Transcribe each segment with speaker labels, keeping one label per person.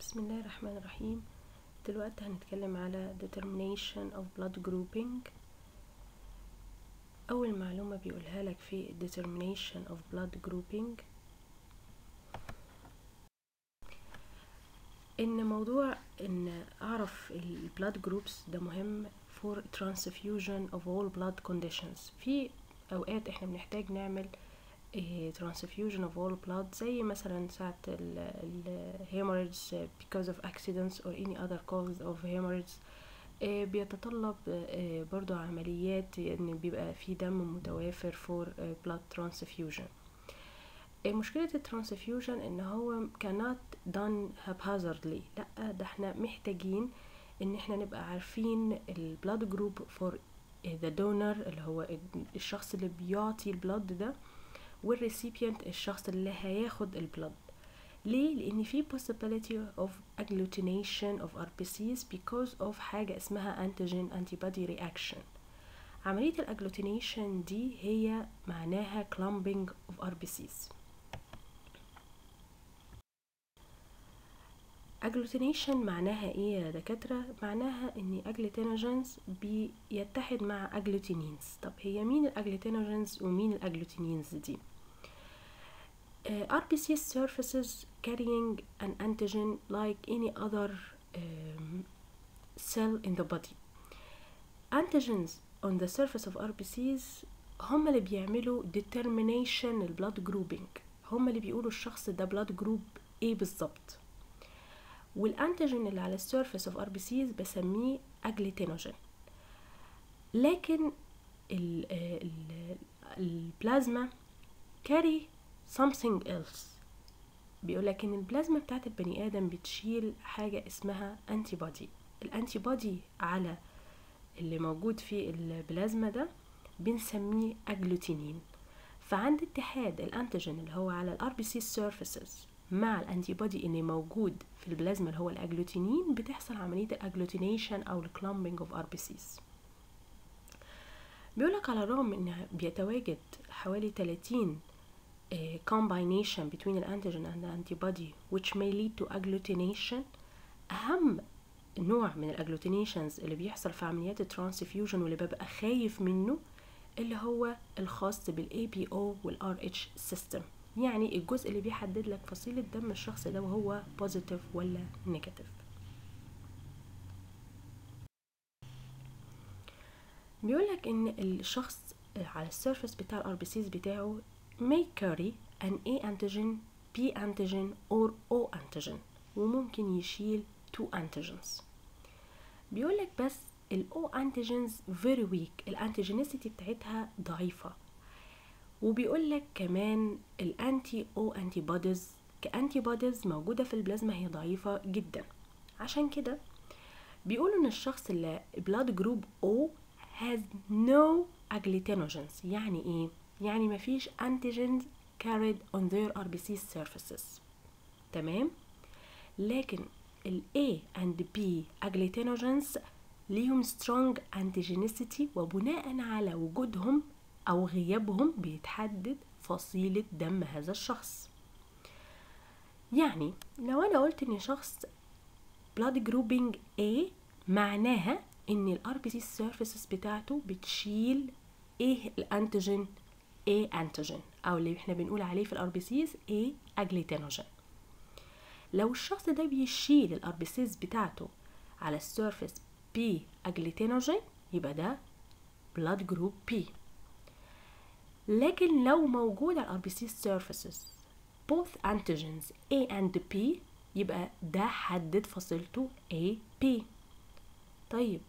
Speaker 1: بسم الله الرحمن الرحيم دلوقتي هنتكلم على determination of blood grouping أول معلومة بيقولها لك في determination of blood grouping إن موضوع إن أعرف ال blood groups ده مهم for transfusion of all blood conditions في أوقات إحنا بنحتاج نعمل إيه transfusion of all blood زي مثلا ساعة ال ال hemorrhage because of accidents or any other cause of hemorrhage إيه بيتطلب إيه برضو عمليات ان بيبقى في دم متوافر for blood transfusion مشكلة الترانسفيوجن ان هو cannot done haphazardly لا ده احنا محتاجين ان احنا نبقى عارفين البلاد جروب for the donor اللي هو الشخص اللي بيعطي البلاد ده والريسيبيانت الشخص اللي هياخد البلد ليه؟ لأن في possibility of agglutination of RBCs because of حاجة اسمها antigen antibody reaction عملية الاجلوتينيشن دي هي معناها clumping of RBCs agglutination معناها ايه يا دكاترة؟ معناها ان agglutinogens بيتحد مع agglutinins طب هي مين الاجلوتينوجينز ومين الاجلوتينينز دي؟ uh, RBC surfaces carrying an antigen like any other um, cell in the body antigens on the surface of RBCs هم اللي بيعملوا determination البلاد جروبينج هم اللي بيقولوا الشخص ده بلاد جروب ايه بالظبط والانتيجين اللي على السيرفيس اوف ار بي سيز بسميه اجليتينوجين لكن ال ال البلازما carry something else بيقول لك ان البلازما بتاعت البني ادم بتشيل حاجه اسمها انتي بودي الانتي بودي على اللي موجود في البلازما ده بنسميه اجلوتينين فعند اتحاد الانتيجين اللي هو على الار بي سي سيرفيسز مع الانتي بودي اللي موجود في البلازما اللي هو الاجلوتينين بتحصل عمليه الاجلوتينيشن او الكلامبنج اوف ار بي سيز بيقولك على الرغم ان بيتواجد حوالي 30 uh, combination between the antigen and the antibody which may lead to agglutination أهم نوع من الاجلوتينيشنز اللي بيحصل في عمليات الترانسفيوجن واللي ببقى خايف منه اللي هو الخاص بالاي بي او والار اتش سيستم يعني الجزء اللي بيحدد لك فصيلة دم الشخص ده وهو بوزيتيف ولا نيجاتيف بيقولك ان الشخص على السيرفس بتاع الار بي سيز بتاعه may carry an A antigen B antigen or O antigen وممكن يشيل two antigens بيقولك بس ال O antigens very weak الانتيجينيسيتي بتاعتها ضعيفة وبيقولك كمان الانتي او انتي بوديز كانتي بوديز موجودة في البلازما هي ضعيفة جدا عشان كده بيقولوا ان الشخص اللي blood group O has no agglutinogens يعني ايه يعني مفيش antigens carried on their RBC surfaces تمام لكن ال A and B agglutinogens ليهم strong antigenicity وبناء على وجودهم أو غيابهم بيتحدد فصيلة دم هذا الشخص يعني لو أنا قلت إن شخص blood grouping A معناها إن ال RBC surfaces بتاعته بتشيل إيه الأنتيجين A antigen أو اللي إحنا بنقول عليه في الار بي سيز A agglutinogen لو الشخص ده بيشيل الار بي سيز بتاعته على السيرفيس B agglutinogen يبقى ده blood group B لكن لو موجود على الار بي سي surfaces both antigens A and B يبقى ده حدد فصيلته A B طيب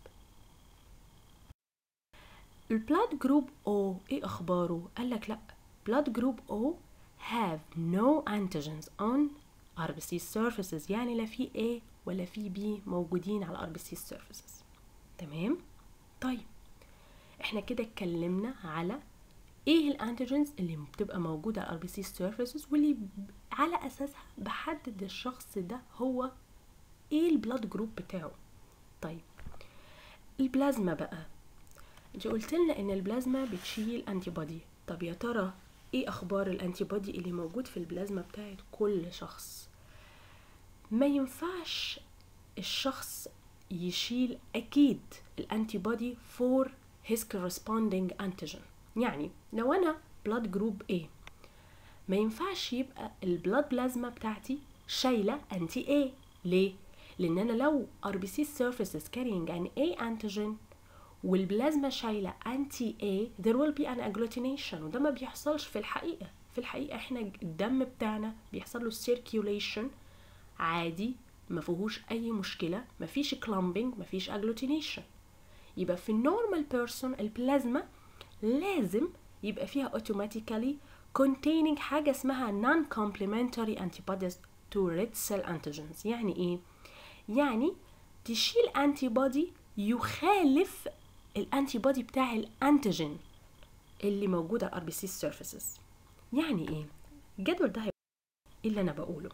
Speaker 1: البلاد جروب O ايه اخباره قالك لا blood group O have no antigens on RBC surfaces يعني لا في A ولا في B موجودين على RBC surfaces تمام طيب احنا كده اتكلمنا على ايه الانتيجنز اللي بتبقى موجودة على RBC surfaces واللي على اساسها بحدد الشخص ده هو ايه البلاد جروب بتاعه طيب البلازما بقى انت قلت لنا ان البلازما بتشيل انتي بودي طب يا ترى ايه اخبار الانتي بودي اللي موجود في البلازما بتاعت كل شخص ما ينفعش الشخص يشيل اكيد الانتي بودي for his corresponding antigen يعني لو انا blood group A ما ينفعش يبقى البلاد بلازما بتاعتي شايله انتي A ليه لان انا لو RBC surfaces carrying an A antigen والبلازما شايله انتي A there will be an agglutination وده ما بيحصلش في الحقيقه في الحقيقه احنا الدم بتاعنا بيحصل له circulation عادي ما فيهوش اي مشكله ما فيش clumping ما فيش agglutination يبقى في النورمال بيرسون البلازما لازم يبقى فيها automatically containing حاجة اسمها non-complementary antibodies to red cell antigens يعني ايه؟ يعني تشيل انتي بودي يخالف الانتي بودي بتاع الانتيجين اللي موجود على الار بي سي سيرفيسز يعني ايه؟ الجدول ده هيبقى إيه اللي انا بقوله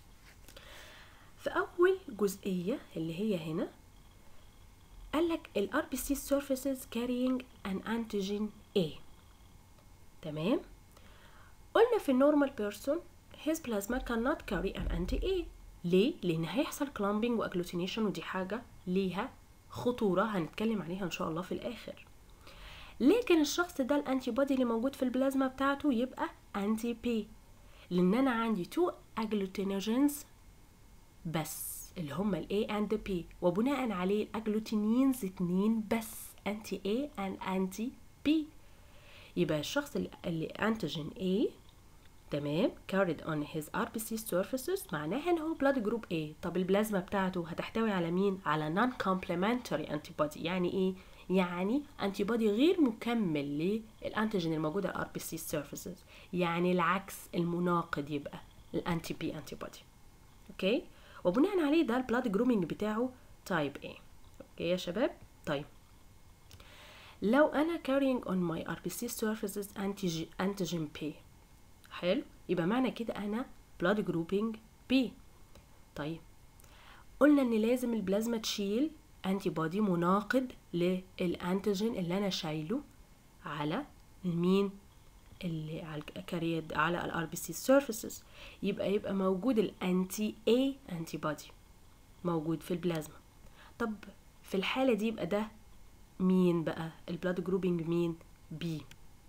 Speaker 1: في اول جزئية اللي هي هنا قال لك ال RBC surfaces carrying an antigen A تمام قلنا في النورمال بيرسون his plasma cannot carry an anti A ليه؟ لأن هيحصل clumping واجلوتينيشن ودي حاجة ليها خطورة هنتكلم عليها إن شاء الله في الآخر لكن الشخص ده الانتي بودي اللي موجود في البلازما بتاعته يبقى انتي بي لان انا عندي تو اجلوتينوجينز بس اللي هما ال A and B وبناء عليه الاجلوتينينز اتنين بس انتي A and انتي B يبقى الشخص اللي, اللي انتيجين A تمام carried on his RBC surfaces معناها ان هو blood group A طب البلازما بتاعته هتحتوي على مين على non complementary antibody يعني ايه يعني انتي بودي غير مكمل للانتيجين الموجود على الار بي سي سيرفيسز يعني العكس المناقض يبقى الانتي بي انتي بودي اوكي وبناء عليه ده البلاد جرومينج بتاعه تايب A اوكي يا شباب طيب لو انا carrying on my RBC surfaces antigen P حلو يبقى معنى كده انا blood grouping B طيب قلنا ان لازم البلازما تشيل انتي بودي مناقض للانتيجين اللي انا شايله على المين اللي على الكاريد على الار بي سي سيرفيسز يبقى يبقى موجود الانتي اي انتي بودي موجود في البلازما طب في الحاله دي يبقى ده مين بقى البلاد جروبينج مين بي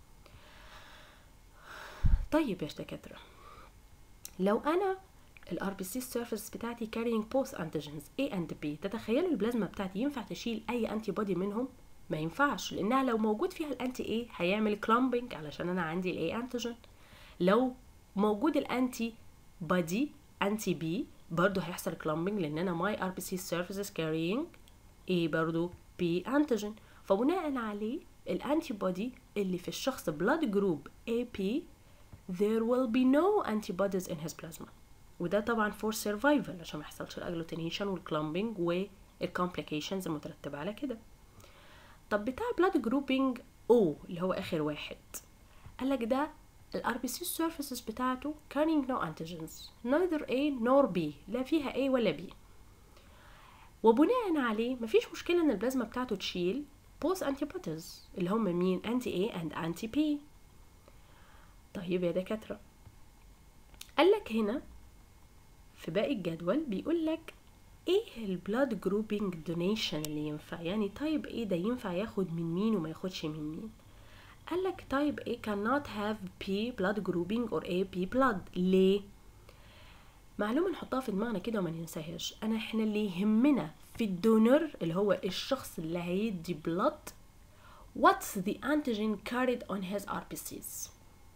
Speaker 1: طيب يا دكاتره لو انا الار بي سي سيرفيس بتاعتي carrying both antigens A and B تتخيلوا البلازما بتاعتي ينفع تشيل اي انتي بودي منهم ما ينفعش لانها لو موجود فيها الانتي A هيعمل كلامبنج علشان انا عندي الاي انتيجين لو موجود الانتي بودي انتي بي برضه هيحصل كلامبنج لان انا ماي ار بي سي سيرفيسز carrying A برضه B انتيجين فبناء عليه الانتي بودي اللي في الشخص blood group AP there will be no antibodies in his plasma وده طبعا فور سرفايفل عشان ما يحصلش الاجلوتينيشن والكلامبنج والكومبليكيشنز المترتبه على كده طب بتاع بلاد جروبينج او اللي هو اخر واحد قالك ده الار بي سي سيرفيسز بتاعته carrying no antigens neither A nor B لا فيها A ولا B وبناء عليه مفيش مشكله ان البلازما بتاعته تشيل both antibodies اللي هم مين anti A and anti B طيب يا دكاتره قالك هنا في باقي الجدول بيقول لك ايه البلاد جروبينج دونيشن اللي ينفع يعني تايب ايه ده ينفع ياخد من مين وما ياخدش من مين قال لك تايب A cannot have P blood grouping or AB blood ليه معلومة نحطها في دماغنا كده وما ننساهاش انا احنا اللي يهمنا في الدونر اللي هو الشخص اللي هيدي blood what's the antigen carried on his RBCs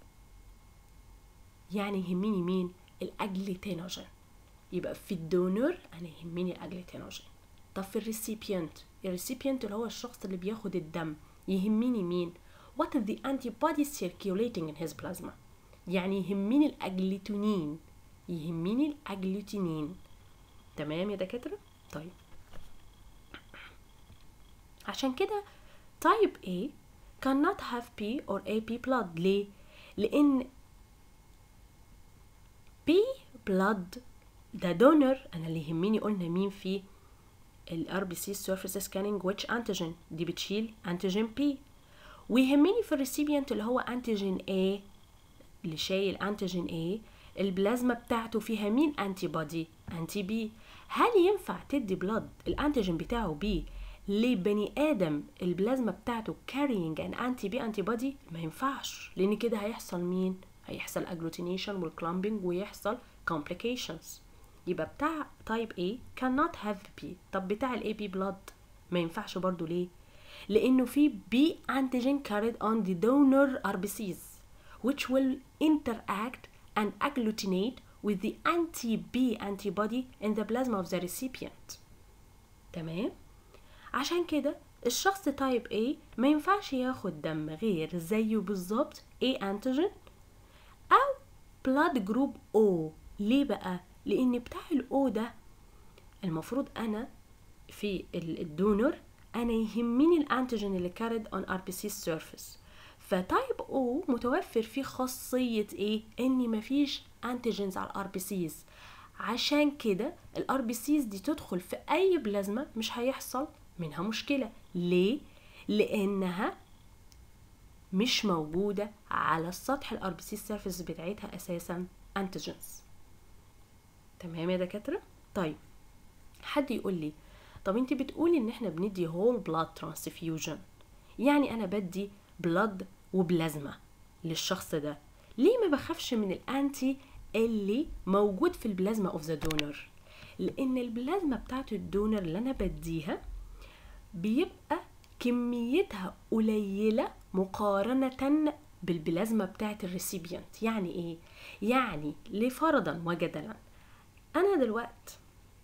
Speaker 1: يعني يهمني مين الاجليتينوجين يبقى في الدونر انا يهمني الاجليتينوجين طب في الريسيبيانت الريسيبيانت اللي هو الشخص اللي بياخد الدم يهمني مين what is the antibody circulating in his plasma يعني يهمني الاجليتونين يهمني الاجلوتينين تمام يا دكاتره طيب عشان كده type A cannot have P or AP blood ليه لان P blood ده دونر انا اللي يهمني قلنا مين في الار بي سي سيرفيس سكاننج which انتيجين دي بتشيل انتيجين بي ويهمني في الريسيبيانت اللي هو انتيجين A اللي شايل انتيجين A البلازما بتاعته فيها مين انتي بودي انتي بي هل ينفع تدي بلاد الانتيجين بتاعه بي لبني ادم البلازما بتاعته carrying an anti بي انتي بودي ما ينفعش لان كده هيحصل مين هيحصل agglutination والكلامبنج ويحصل complications يبقى بتاع type A cannot have B طب بتاع ال AB blood ما ينفعش برضو ليه لانه في B antigen carried on the donor RBCs which will interact and agglutinate with the anti-B antibody in the plasma of the recipient تمام عشان كده الشخص تايب A ما ينفعش ياخد دم غير زيه بالظبط A antigen أو blood group O ليه بقى؟ لأن بتاع ال O ده المفروض أنا في الدونر أنا يهمني الأنتيجين اللي carried on RBC surface فتايب O متوفر فيه خاصية إيه؟ إن مفيش أنتيجينز على الار بي سيز عشان كده الار بي سيز دي تدخل في أي بلازما مش هيحصل منها مشكلة ليه؟ لأنها مش موجودة على السطح الار بي سي سيرفيس بتاعتها أساسا أنتيجينز تمام يا دكاترة؟ طيب حد يقول لي طب انت بتقولي ان احنا بندي هول بلاد ترانسفيوجن يعني انا بدي بلاد وبلازما للشخص ده ليه ما بخافش من الانتي اللي موجود في البلازما اوف ذا دونر لان البلازما بتاعت الدونر اللي انا بديها بيبقى كميتها قليلة مقارنة بالبلازما بتاعت الريسيبيانت يعني ايه؟ يعني لفرضا وجدلا انا دلوقت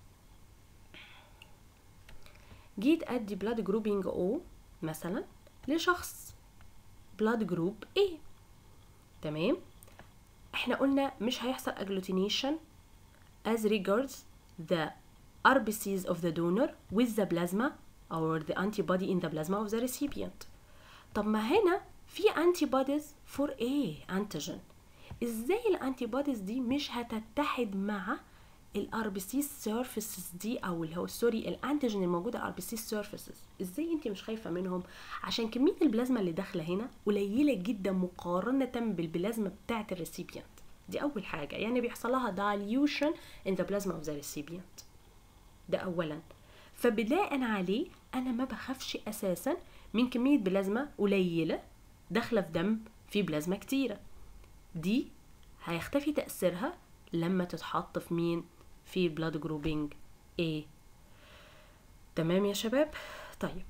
Speaker 1: جيت ادي بلاد جروبينج او مثلا لشخص بلاد جروب A تمام احنا قلنا مش هيحصل agglutination as regards the RBCs of the donor with the plasma or the antibody in the plasma of the recipient طب ما هنا في antibodies for A antigen ازاي الانتيبوديز دي مش هتتحد مع الار بي سي سيرفيسز دي او اللي هو سوري الانتيجين الموجوده على الار بي سي سيرفيسز ازاي انت مش خايفه منهم عشان كميه البلازما اللي داخله هنا قليله جدا مقارنه بالبلازما بتاعه الريسيبيانت دي اول حاجه يعني بيحصل لها dilution in the plasma of the recipient ده اولا فبناء عليه انا ما بخافش اساسا من كميه بلازما قليله داخله في دم في بلازما كتيره دي هيختفي تاثيرها لما تتحط في مين في بلاد جروبينج A تمام يا شباب طيب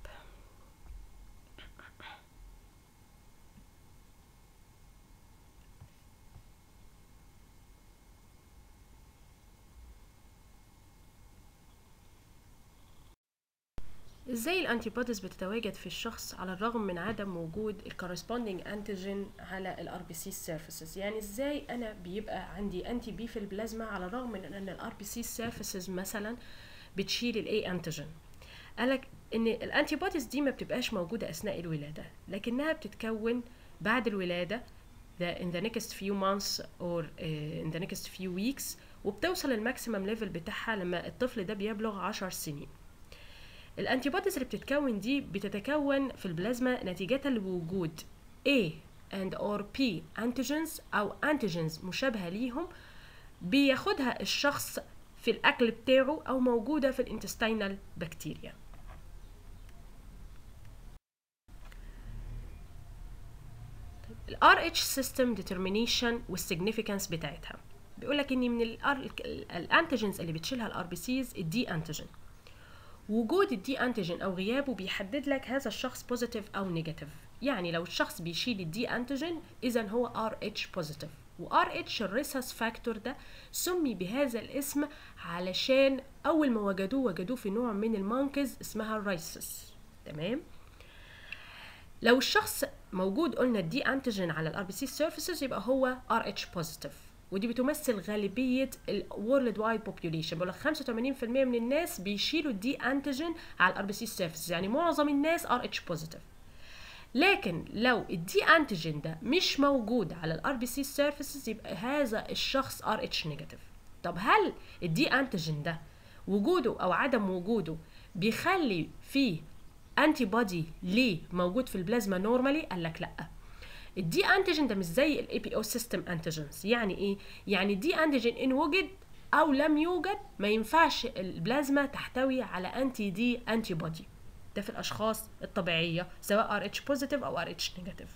Speaker 1: ازاي الانتي بوديز بتتواجد في الشخص على الرغم من عدم وجود الكورسبوندينج انتيجين على الار بي سي سيرفيسز يعني ازاي انا بيبقى عندي انتي بي في البلازما على الرغم من ان الار بي سي سيرفيسز مثلا بتشيل الاي انتيجين قالك ان الانتي بوديز دي ما بتبقاش موجوده اثناء الولاده لكنها بتتكون بعد الولاده the in the next few months or uh, in the next few weeks وبتوصل الماكسيمم ليفل بتاعها لما الطفل ده بيبلغ 10 سنين الانتي بوديز اللي بتتكون دي بتتكون في البلازما نتيجة لوجود A and or P antigens أو antigens مشابهة ليهم بياخدها الشخص في الأكل بتاعه أو موجودة في الانتستينال بكتيريا ال RH system determination والsignificance بتاعتها بيقولك ان من الانتيجنز اللي بتشيلها الار بي سيز الدي انتيجين وجود الدي انتيجين او غيابه بيحدد لك هذا الشخص بوزيتيف او نيجاتيف يعني لو الشخص بيشيل الدي انتيجين اذا هو ار اتش بوزيتيف وار اتش الريسس فاكتور ده سمي بهذا الاسم علشان اول ما وجدوه وجدوه في نوع من المانكز اسمها الرايسس تمام لو الشخص موجود قلنا الدي انتيجين على الار بي سي سيرفيسز يبقى هو ار اتش بوزيتيف ودي بتمثل غالبية الورلد وايد بوبيوليشن بقول لك 85% من الناس بيشيلوا الدي انتيجين على الار بي سي سيرفيس يعني معظم الناس ار اتش بوزيتيف لكن لو الدي انتيجين ده مش موجود على الار بي سي سيرفيسز يبقى هذا الشخص ار اتش نيجاتيف طب هل الدي انتيجين ده وجوده او عدم وجوده بيخلي فيه انتي بودي ليه موجود في البلازما نورمالي قال لك لا الدي انتيجين ده مش زي الاي بي او سيستم انتيجينز يعني ايه يعني الدي انتيجين ان وجد او لم يوجد ما ينفعش البلازما تحتوي على انتي دي انتي بودي ده في الاشخاص الطبيعيه سواء ار اتش بوزيتيف او ار اتش نيجاتيف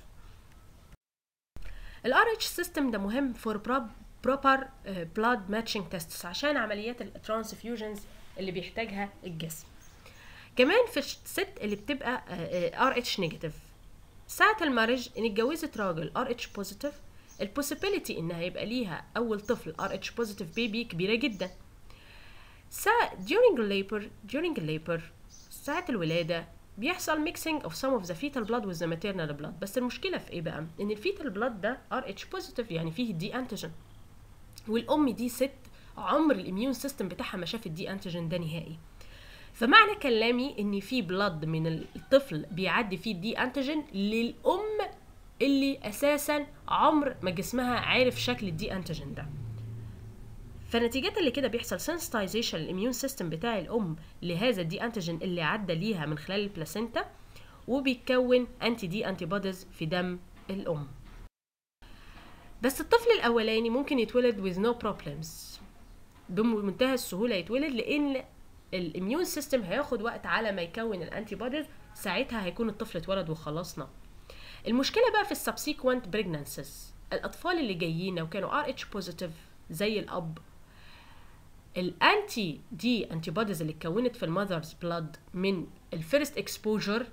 Speaker 1: الار اتش سيستم ده مهم فور بروبر بلاد ماتشنج تيستس عشان عمليات الترانسفيوجنز اللي بيحتاجها الجسم كمان في الست اللي بتبقى ار اتش نيجاتيف ساعة المارج ان اتجوزت راجل ار اتش بوزيتيف البوسيبيليتي انها يبقى ليها اول طفل ار اتش بوزيتيف بيبي كبيرة جدا ساعة during labor during labor ساعة الولادة بيحصل mixing of some of the fetal blood with the maternal blood بس المشكلة في ايه بقى؟ ان الفيتال بلاد ده RH positive يعني فيه دي انتيجين والام دي ست عمر الاميون سيستم بتاعها ما شاف الدي انتيجين ده نهائي فمعنى كلامي ان في بلاد من الطفل بيعدي فيه الدي انتيجين للام اللي اساسا عمر ما جسمها عارف شكل الدي انتيجين ده فنتيجة اللي كده بيحصل سنسيتايزيشن للاميون سيستم بتاع الام لهذا الدي انتيجين اللي عدى ليها من خلال البلاسينتا وبيتكون انتي دي انتي بوديز في دم الام بس الطفل الاولاني ممكن يتولد with no problems بمنتهى السهوله يتولد لان الاميون سيستم هياخد وقت على ما يكون الانتي بوديز ساعتها هيكون الطفل اتولد وخلصنا المشكله بقى في السبسيكوينت بريجنانسز الاطفال اللي جايين لو كانوا ار اتش بوزيتيف زي الاب الانتي دي انتي بوديز اللي اتكونت في المذرز بلاد من الفيرست اكسبوجر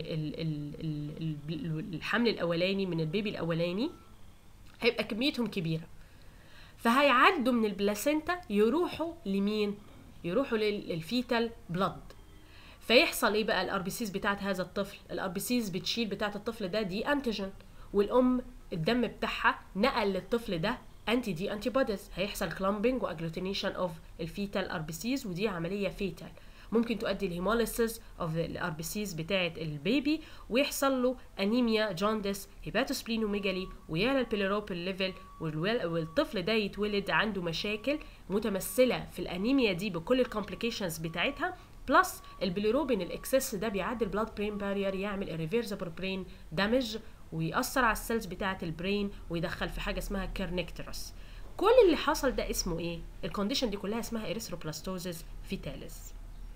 Speaker 1: للحمل الاولاني من البيبي الاولاني هيبقى كميتهم كبيره فهيعدوا من البلاسينتا يروحوا لمين يروحوا للفيتال بلاد فيحصل ايه بقى الار بي سيز بتاعت هذا الطفل الار بي سيز بتشيل بتاعت الطفل ده دي انتيجين والام الدم بتاعها نقل للطفل ده انتي دي انتي بوديز هيحصل كلامبنج واجلوتينيشن اوف الفيتال ار بي سيز ودي عمليه فيتال ممكن تؤدي لهيموليسيس اوف الار بي سيز بتاعه البيبي ويحصل له انيميا جوندس هيباتوسبلينوميجالي ويعلى البيليروبين ليفل والطفل ده يتولد عنده مشاكل متمثله في الانيميا دي بكل الكومبليكيشنز بتاعتها بلس البيليروبين الاكسس ده بيعدي البلاد برين بارير يعمل irreversible برين دامج ويأثر على السيلز بتاعة البرين ويدخل في حاجة اسمها كيرنكترس كل اللي حصل ده اسمه ايه؟ الكونديشن دي كلها اسمها اريثروبلاستوزيس فيتاليس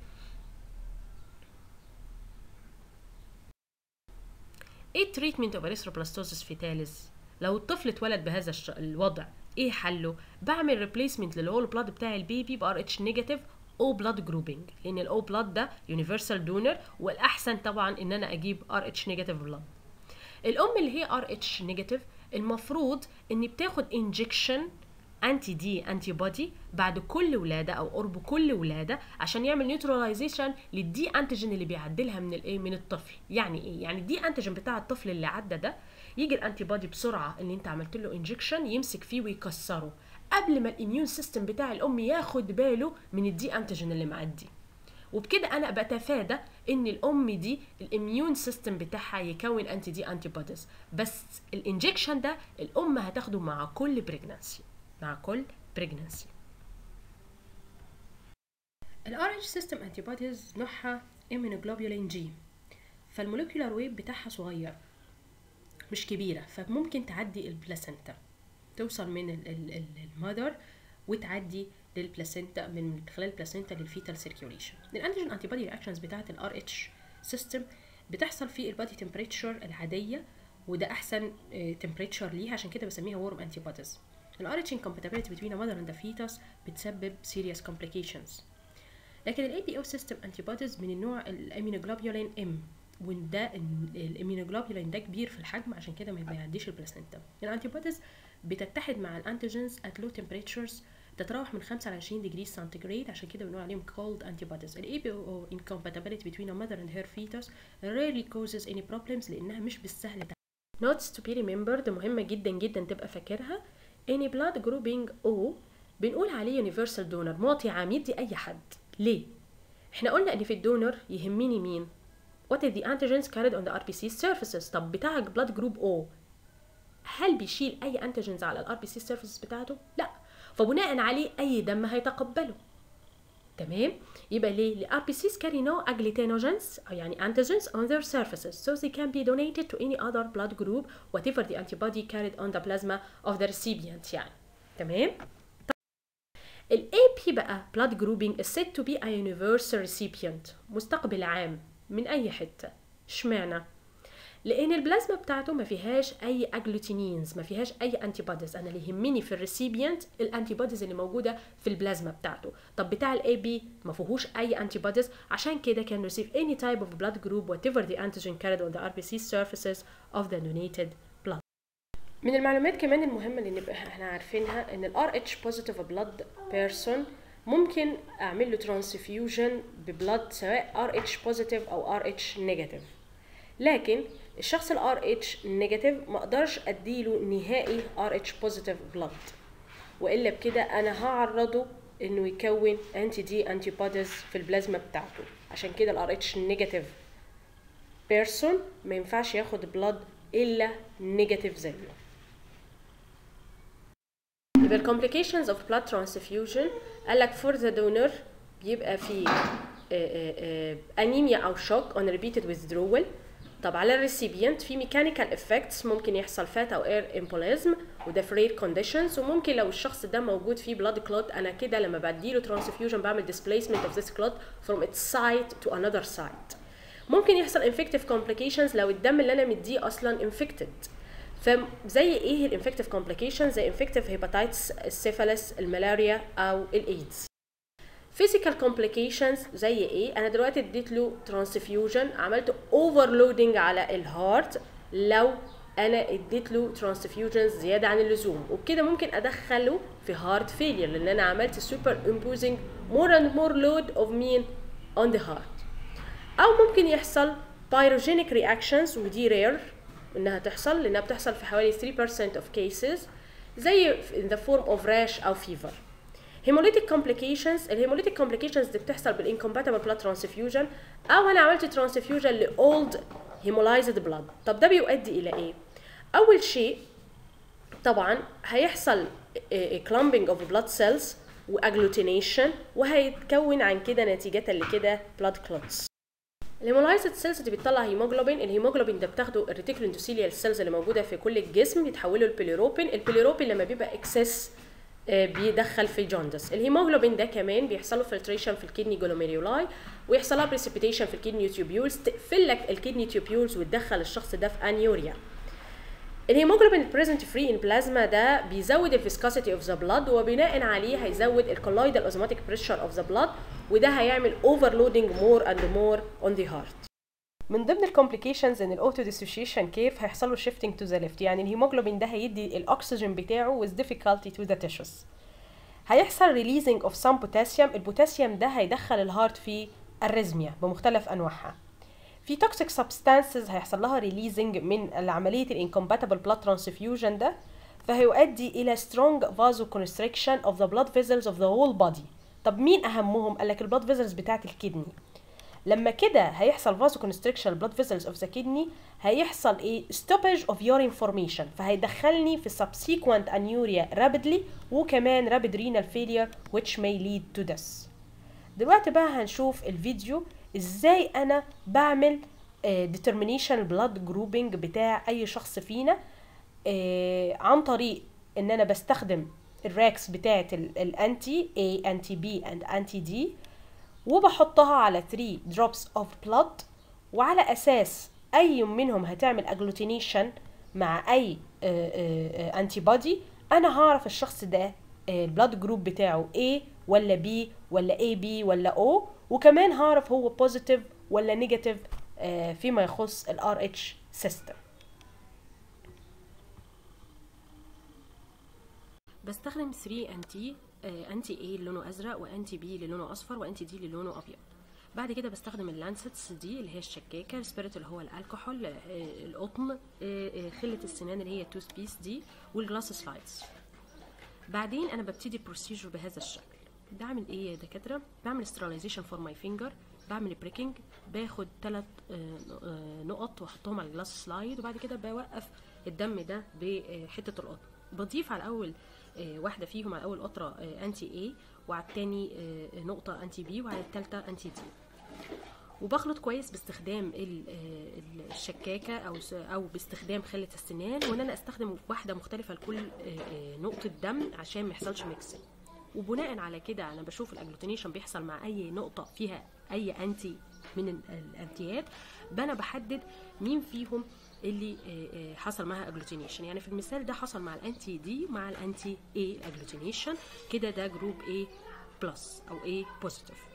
Speaker 1: ايه التريتمنت اوف اريثروبلاستوزيس فيتاليس؟ لو الطفل اتولد بهذا الوضع ايه حله؟ بعمل ريبليسمنت للهول بلاد بتاع البيبي بار اتش نيجاتيف او بلاد جروبنج لان الاو بلاد ده يونيفرسال دونر والاحسن طبعا ان انا اجيب ار اتش نيجاتيف بلاد الام اللي هي ار اتش نيجاتيف المفروض ان بتاخد انجكشن انتي دي انتي بودي بعد كل ولاده او قرب كل ولاده عشان يعمل نيوتراليزيشن للدي انتيجين اللي بيعدلها من الايه من الطفل يعني ايه يعني الدي انتيجين بتاع الطفل اللي عدى ده يجي الانتي بودي بسرعه اللي انت عملت له انجكشن يمسك فيه ويكسره قبل ما الاميون سيستم بتاع الام ياخد باله من الدي انتيجين اللي معدي وبكده انا بتفادى ان الام دي الاميون سيستم بتاعها يكون انتي دي انتي بوديز بس الانجكشن ده الام هتاخده مع كل بريجنانسي مع كل بريجنانسي الار اتش سيستم انتي بوديز نوعها immunoglobulin جي فالموليكولار ويت بتاعها صغير مش كبيره فممكن تعدي البلاسنتا توصل من المذر وتعدي للبلاسينتا من خلال البلاسينتا للفيتال سيركيوليشن الانتيجين انتي بودي رياكشنز بتاعه الار اتش سيستم بتحصل في البادي تمبريتشر العاديه وده احسن تمبريتشر ليها عشان كده بسميها وورم انتي بوديز الار اتش incompatibility between a mother and a fetus بتسبب serious complications لكن الاي بي او سيستم انتي بوديز من النوع الامينوجلوبولين ام وده الامينوجلوبولين ده كبير في الحجم عشان كده ما بيعديش البلاسينتا الانتي بوديز بتتحد مع الانتيجينز at low temperatures تتراوح من 5 ل 20 ديجري سنتيجريد عشان كده بنقول عليهم cold antibodies ال APO incompatibility between a mother and her fetus rarely causes any problems لأنها مش بالسهل Notes to be remembered مهمة جدا جدا تبقى فاكرها any blood grouping O بنقول عليه universal donor معطي عام يدي أي حد ليه؟ احنا قلنا ان في الدونر يهمني مين؟ What are the antigens carried on the RBC surfaces؟ طب بتاعك blood group O هل بيشيل اي انتيجنز على الار بي سي سيرفيسز بتاعته؟ لا فبناء عليه اي دم هيتقبله تمام يبقى ليه ال RBCs carry no agglutinogens أو يعني antigens on their surfaces so they can be donated to any other blood group whatever the antibody carried on the plasma of the recipient يعني تمام ال AP بقى blood grouping is said to be a universal recipient مستقبل عام من أي حتة اشمعنى؟ لان البلازما بتاعته ما فيهاش اي اجلوتينينز ما فيهاش اي انتي بوديز انا اللي يهمني في الريسيبيانت الانتي بوديز اللي موجوده في البلازما بتاعته طب بتاع الاي بي ما فيهوش اي انتي بوديز عشان كده كان ريسيف any type of blood group whatever the antigen carried on the RBC surfaces of the donated blood من المعلومات كمان المهمه اللي نبقى احنا عارفينها ان ال RH positive blood person ممكن اعمل له ترانسفيوجن ببلد سواء RH positive او RH negative لكن الشخص ال RH نيجاتيف ما اقدرش اديله نهائي RH بوزيتيف بلاد والا بكده انا هعرضه انه يكون انتي دي انتي بوديز في البلازما بتاعته عشان كده ال RH نيجاتيف بيرسون ما ينفعش ياخد بلاد الا نيجاتيف زيه يبقى complications of blood transfusion قال لك for the donor بيبقى في انيميا او شوك on repeated withdrawal طب على الريسيبيانت في ميكانيكال افكتس ممكن يحصل فات او اير امبوليزم وده في رير كونديشنز وممكن لو الشخص ده موجود فيه بلاد كلوت انا كده لما بديله ترانسفيوجن بعمل displacement of this clot from its site to another site ممكن يحصل infective complications لو الدم اللي انا مديه اصلا infected فزي ايه الانفكتيف complications زي infective hepatitis السيفالس الملاريا او الايدز physical complications زي ايه انا دلوقتي اديت له ترانسفيوجن عملت overloading على الهارت لو انا اديت له ترانسفيوجنز زياده عن اللزوم وبكده ممكن ادخله في هارت فيلير لان انا عملت سوبر imposing more and more load of مين on the heart او ممكن يحصل pyrogenic reactions ودي rare انها تحصل لانها بتحصل في حوالي 3% of cases زي in the form of rash او fever hemolytic complications الهيموليتيك complications دي بتحصل بالانcompatible blood transfusion او انا عملت transfusion لاولد hemolyzed blood طب ده بيؤدي الى ايه اول شيء طبعا هيحصل clumping of blood cells واجلوتينيشن وهيتكون عن كده نتيجه لكده blood clots الهيمولايزد سيلز دي بتطلع هيموجلوبين الهيموجلوبين ده بتاخده الريتيكولو اندوثيليال سيلز اللي موجوده في كل الجسم يتحولوا لبيليروبين البيليروبين لما بيبقى اكسس بيدخل في الجوندس الهيموجلوبين ده كمان بيحصل له فلتريشن في الكدني جلوميرولاي ويحصل لها بريسيبيتيشن في الكدني تيوبيولز تقفل لك الكدني تيوبيولز وتدخل الشخص ده في انيوريا الهيموجلوبين البريزنت فري ان بلازما ده بيزود الفيسكاسيتي اوف ذا بلاد وبناء عليه هيزود الكولويدال اوزماتيك بريشر اوف ذا بلاد وده هيعمل اوفرلودنج مور اند مور اون ذا هارت من ضمن الكومبليكيشنز ان الاوتو ديسوشيشن كيرف هيحصل له شيفتنج تو ذا ليفت يعني الهيموجلوبين ده هيدي الاكسجين بتاعه with difficulty to the tissues هيحصل ريليزنج اوف سام بوتاسيوم البوتاسيوم ده هيدخل الهارت في اريزميا بمختلف انواعها في توكسيك سبستانسز هيحصل لها ريليزنج من عمليه الانكومباتبل بلاد ترانسفيوجن ده فهيؤدي الى strong vasoconstriction of the blood vessels of the whole body طب مين اهمهم قال لك البلاد فيزلز بتاعه الكدني لما كده هيحصل vasoconstriction blood vessels of the kidney هيحصل ايه stoppage of urine formation فهيدخلني في subsequent anuria rapidly وكمان rapid renal failure which may lead to death دلوقتي بقى هنشوف الفيديو ازاي انا بعمل determination blood grouping بتاع اي شخص فينا عن طريق ان انا بستخدم الراكس بتاعت الانتي A انتي B and انتي D وبحطها على 3 drops of blood وعلى اساس اي منهم هتعمل اجلوتينيشن مع اي انتي بودي انا هعرف الشخص ده البلاد جروب بتاعه A ولا B ولا AB ولا O وكمان هعرف هو بوزيتيف ولا نيجاتيف فيما يخص ال RH سيستم بستخدم 3 انتي انتي A اللي لونه ازرق وانتي B اللي لونه اصفر وانتي D اللي لونه ابيض بعد كده بستخدم اللانستس دي اللي هي الشكاكه السبيريت اللي هو الكحول القطن خله السنان اللي هي التوث بيس دي والجلاس سلايدز بعدين انا ببتدي بروسيجر بهذا الشكل بعمل ايه يا دكاتره بعمل ستراليزيشن فور ماي فينجر بعمل بريكنج باخد ثلاث نقط واحطهم على الجلاس سلايد وبعد كده بوقف الدم ده بحته القطن بضيف على الاول آه، واحده فيهم على اول قطره آه، انتي اي وعلى التاني آه، نقطه انتي بي وعلى التالتة انتي دي وبخلط كويس باستخدام ال- آه، ال- الشكاكه او س- او باستخدام خله السنان وان انا استخدم واحده مختلفه لكل آه، آه، نقطه دم عشان ما يحصلش ميكسنج وبناء على كده انا بشوف الاجلوتينيشن بيحصل مع اي نقطه فيها اي انتي من ال- الانتيات انا بحدد مين فيهم اللي آه، آه، حصل معاها اجلوتينيشن يعني في المثال ده حصل مع الانتي دي مع الانتي اي الاجلوتينيشن كده ده جروب A بلس او A بوزيتيف